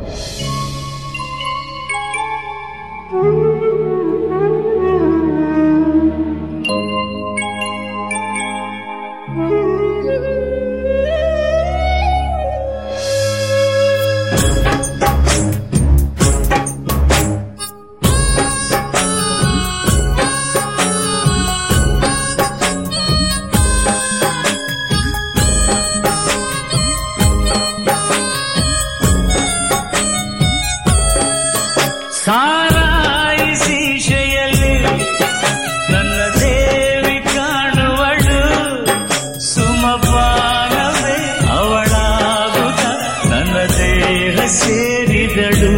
ಸಾರಾಯಿಸಿ ಶೆಯಲ್ಲಿ ನನ್ನ ದೇವಿ ಕಾಣುವಳು ಸುಮಪಾನವೇ ಅವಳಾಗುತ್ತ ನನ್ನ ದೇಹ ಸೇರಿದಳು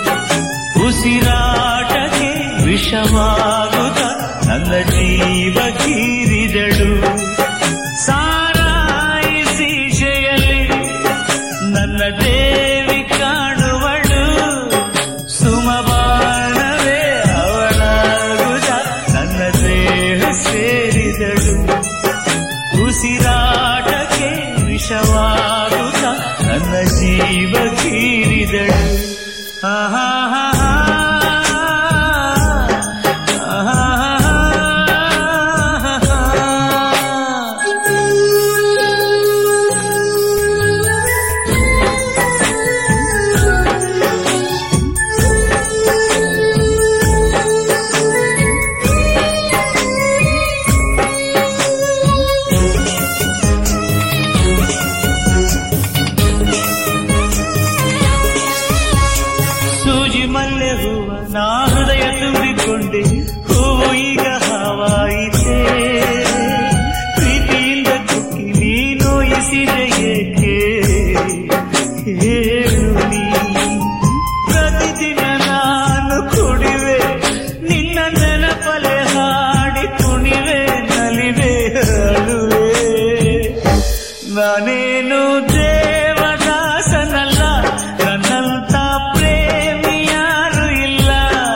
ಉಸಿರಾಟಕ್ಕೆ ವಿಷವಾಗುತ್ತ ನನ್ನ ಜೀವ ಕೀರಿದಳು ಸಾರಾಯಿಸಿ ಶೆಯಲ್ಲಿ ನನ್ನ ದೇವಿ ಕಾಣುವಳು ಸುಮಬಾಣವೇ ಅವಳಾಗುತ್ತ ನನ್ನ ದೇಹ ಸೇರಿದಳು ಉಸಿರಾಟಕ್ಕೆ ವಿಷವಾಗುತ್ತ ನನ್ನ ಜೀವ ಕೀರಿದಳು ಆಹಾ ಸೂಜಿ ಮಲ್ಲೆ ಹೂವ ನಾ ಹೃದಯ ತುಂಬಿಕೊಂಡೆ ಹೂವು ಈಗ ಹಾವಾಯಿತೆ ಪ್ರೀತಿಯಿಂದ ಕುಕ್ಕಿ ನೀ ನೋಯಿಸಿದೆ ಏಕೆ ಹೇಳು ನೀ ಪ್ರತಿದಿನ ನಾನು ಕುಡಿವೆ ನಿನ್ನ ನೆನಪಲೆ ಹಾಡಿ ಕುಣಿವೆ ನಲಿವೆ ಅಳುವೆ ನಾನೇನು ದೇವದಾಸನಲ್ಲ ನನ್ನಂತ ಪ್ರೇಮಿ ಯಾರು ಇಲ್ಲ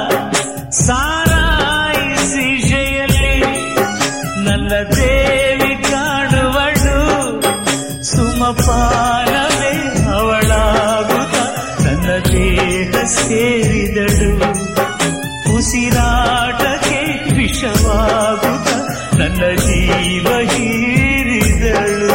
ಸಾರಾಯಿಸಿ ಶೆಯಲ್ಲಿ ನನ್ನ ದೇವಿ ಕಾಣುವಳು ಸುಮಪಾನವೇ ಅವಳಾಗುತ್ತ ನನ್ನ ದೇಹ ಸೇರಿದಳು ಉಸಿರಾಟಕ್ಕೆ ವಿಷವಾಗುತ್ತ ನನ್ನ ಜೀವ ಹೀರಿದಳು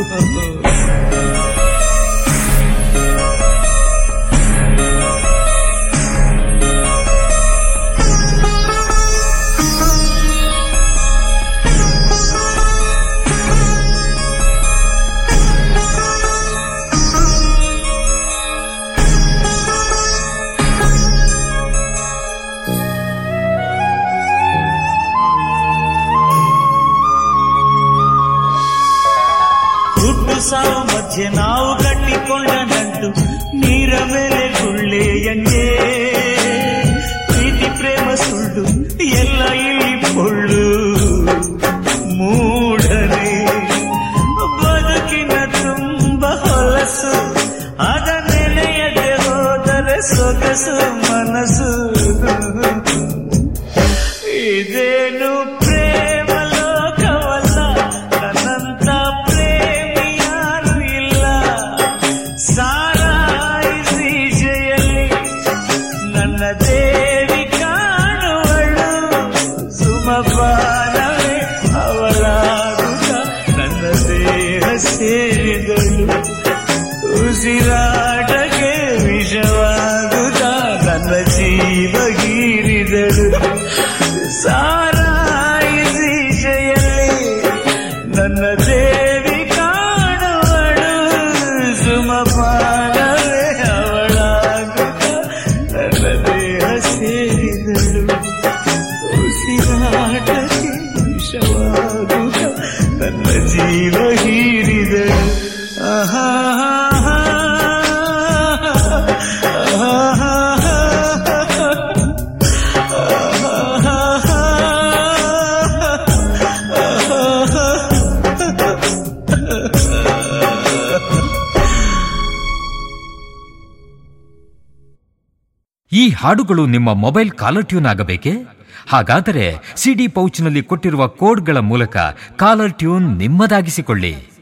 ಹುಟ್ಟು ಸಾವು ಮಧ್ಯೆ ನಾವು ಕಟ್ಟಿಕೊಂಡ ನಂಟು ನೀರ ಮೇಲೆ ಗುಳ್ಳೆಯಂಗೆ ಪ್ರೀತಿ ಪ್ರೇಮ ಸುಳ್ಳು ಎಲ್ಲ ಇಲ್ಲಿ ಪೊಳ್ಳು ಮೂಢನೆ ಬದುಕಿನ ತುಂಬ ಹೊಲಸು ಅದ ನೆನೆಯದೆ ಹೋದರೆ ಸೊಗಸು ಮನಸ್ಸು ಇದೇನು ಪ್ರೇಮ ಲೋಕವಲ್ಲ ನನ್ನಂತ ಪ್ರೇಮಿ ಯಾರು ಇಲ್ಲ ಸಾರಾಯಿಸಿ ಜಯಲ್ಲಿ ನನ್ನ ದೇವಿ ಕಾಣುವಳು ಸುಮಪಾನವೇ ಅವಳಾಗುತ್ತ ನನ್ನ ದೇಹ ಸೇರಿದಳು ಉಸಿರಾಟಕ್ಕೆ ವಿಷವಾಗುತ್ತ ನನ್ನ ಜೀವ ಹೀರಿದಳು ಸಾರಾಯಿಸಿ ಜಯಲ್ಲಿ ನನ್ನ ದೇವಿ ಕಾಣುವಳು ಸುಮಪಾನವೇ ಅವಳಾಗುತ್ತ ನನ್ನ ದೇಹ ಸೇರಿದಳು ಉಸಿರಾಟಕ್ಕೆ ವಿಷವಾಗುತ್ತ ನನ್ನ ಜೀವ ಹೀರಿದಳು ಆಹಾ ಈ ಹಾಡುಗಳು ನಿಮ್ಮ ಮೊಬೈಲ್ ಕಾಲರ್ ಟ್ಯೂನ್ ಆಗಬೇಕೇ ಹಾಗಾದರೆ ಸಿಡಿ ಪೌಚ್ನಲ್ಲಿ ಕೊಟ್ಟಿರುವ ಕೋಡ್ಗಳ ಮೂಲಕ ಕಾಲರ್ ಟ್ಯೂನ್ ನಿಮ್ಮದಾಗಿಸಿಕೊಳ್ಳಿ